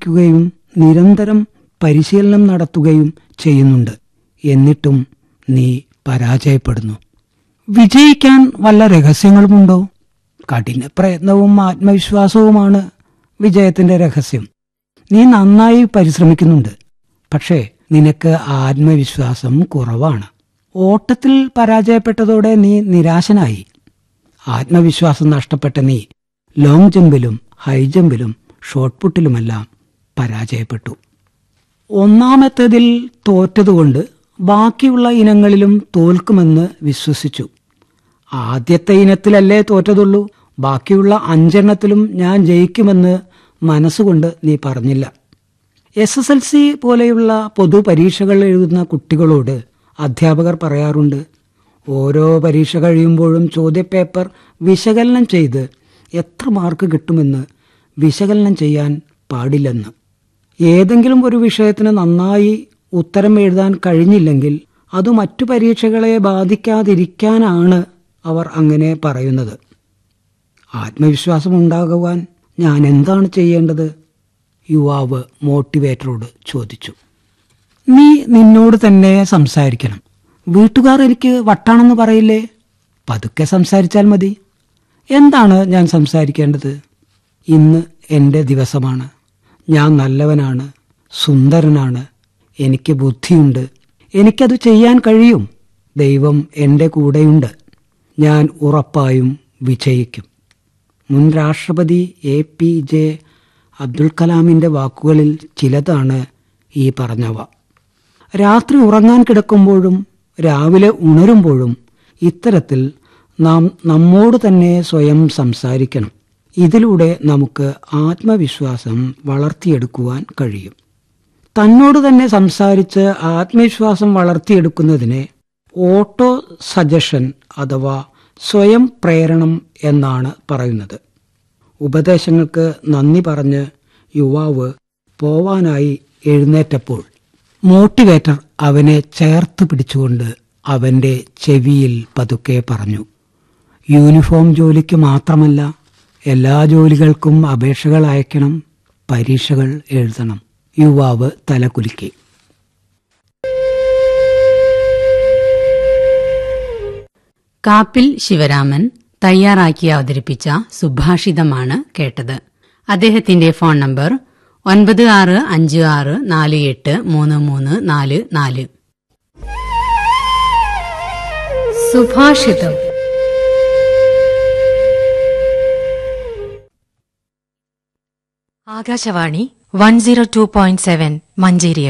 പരിശ്രമിക്കുകയും നിരന്തരം പരിശീലനം നടത്തുകയും ചെയ്യുന്നുണ്ട് എന്നിട്ടും നീ പരാജയപ്പെടുന്നു വിജയിക്കാൻ വല്ല രഹസ്യങ്ങളുമുണ്ടോ കഠിന പ്രയത്നവും ആത്മവിശ്വാസവുമാണ് വിജയത്തിന്റെ രഹസ്യം നീ നന്നായി പരിശ്രമിക്കുന്നുണ്ട് പക്ഷേ നിനക്ക് ആത്മവിശ്വാസം കുറവാണ് ഓട്ടത്തിൽ പരാജയപ്പെട്ടതോടെ നീ നിരാശനായി ആത്മവിശ്വാസം നഷ്ടപ്പെട്ട നീ ലോങ് ജമ്പിലും ഹൈ ജമ്പിലും ഷോട്ട് പുട്ടിലുമെല്ലാം പരാജയപ്പെട്ടു ഒന്നാമത്തേതിൽ തോറ്റതുകൊണ്ട് ബാക്കിയുള്ള ഇനങ്ങളിലും തോൽക്കുമെന്ന് വിശ്വസിച്ചു ആദ്യത്തെ ഇനത്തിലല്ലേ തോറ്റതുള്ളൂ ബാക്കിയുള്ള അഞ്ചെണ്ണത്തിലും ഞാൻ ജയിക്കുമെന്ന് മനസ്സുകൊണ്ട് നീ പറഞ്ഞില്ല എസ് എസ് എൽ സി പോലെയുള്ള പൊതുപരീക്ഷകൾ എഴുതുന്ന കുട്ടികളോട് അധ്യാപകർ പറയാറുണ്ട് ഓരോ പരീക്ഷ കഴിയുമ്പോഴും ചോദ്യപേപ്പർ വിശകലനം ചെയ്ത് എത്ര മാർക്ക് കിട്ടുമെന്ന് വിശകലനം ചെയ്യാൻ പാടില്ലെന്ന് ഏതെങ്കിലും ഒരു വിഷയത്തിന് നന്നായി ഉത്തരം എഴുതാൻ കഴിഞ്ഞില്ലെങ്കിൽ അത് മറ്റു പരീക്ഷകളെ ബാധിക്കാതിരിക്കാനാണ് അവർ അങ്ങനെ പറയുന്നത് ആത്മവിശ്വാസം ഉണ്ടാകുവാൻ ഞാൻ എന്താണ് ചെയ്യേണ്ടത് യുവാവ് മോട്ടിവേറ്ററോട് ചോദിച്ചു നീ നിന്നോട് തന്നെ സംസാരിക്കണം വീട്ടുകാർ എനിക്ക് വട്ടാണെന്ന് പറയില്ലേ പതുക്കെ സംസാരിച്ചാൽ മതി എന്താണ് ഞാൻ സംസാരിക്കേണ്ടത് ഇന്ന് എൻ്റെ ദിവസമാണ് ഞാൻ നല്ലവനാണ് സുന്ദരനാണ് എനിക്ക് ബുദ്ധിയുണ്ട് എനിക്കത് ചെയ്യാൻ കഴിയും ദൈവം എൻ്റെ കൂടെയുണ്ട് ഞാൻ ഉറപ്പായും വിജയിക്കും മുൻ രാഷ്ട്രപതി എ പി ജെ അബ്ദുൽ കലാമിൻ്റെ വാക്കുകളിൽ ചിലതാണ് ഈ പറഞ്ഞവ രാത്രി ഉറങ്ങാൻ കിടക്കുമ്പോഴും രാവിലെ ഉണരുമ്പോഴും ഇത്തരത്തിൽ നാം നമ്മോട് തന്നെ സ്വയം സംസാരിക്കണം ഇതിലൂടെ നമുക്ക് ആത്മവിശ്വാസം വളർത്തിയെടുക്കുവാൻ കഴിയും തന്നോട് തന്നെ സംസാരിച്ച് ആത്മവിശ്വാസം വളർത്തിയെടുക്കുന്നതിനെ ഓട്ടോ സജഷൻ അഥവാ സ്വയം പ്രേരണം എന്നാണ് പറയുന്നത് ഉപദേശങ്ങൾക്ക് നന്ദി പറഞ്ഞ് യുവാവ് പോവാനായി എഴുന്നേറ്റപ്പോൾ മോട്ടിവേറ്റർ അവനെ ചേർത്ത് പിടിച്ചുകൊണ്ട് അവന്റെ ചെവിയിൽ പതുക്കെ പറഞ്ഞു യൂണിഫോം ജോലിക്ക് മാത്രമല്ല എല്ലാ ജോലികൾക്കും അപേക്ഷകൾ അയക്കണം പരീക്ഷകൾ എഴുതണം യുവാവ് തലകുലുക്കി കാപ്പിൽ ശിവരാമൻ തയ്യാറാക്കി അവതരിപ്പിച്ച സുഭാഷിതമാണ് കേട്ടത് അദ്ദേഹത്തിന്റെ ഫോൺ നമ്പർ ഒൻപത് ആറ് അഞ്ച് ആറ് നാല് എട്ട് മൂന്ന് മൂന്ന് നാല് നാല് സുഭാഷിതം Akashvani one zero two point seven Manjeri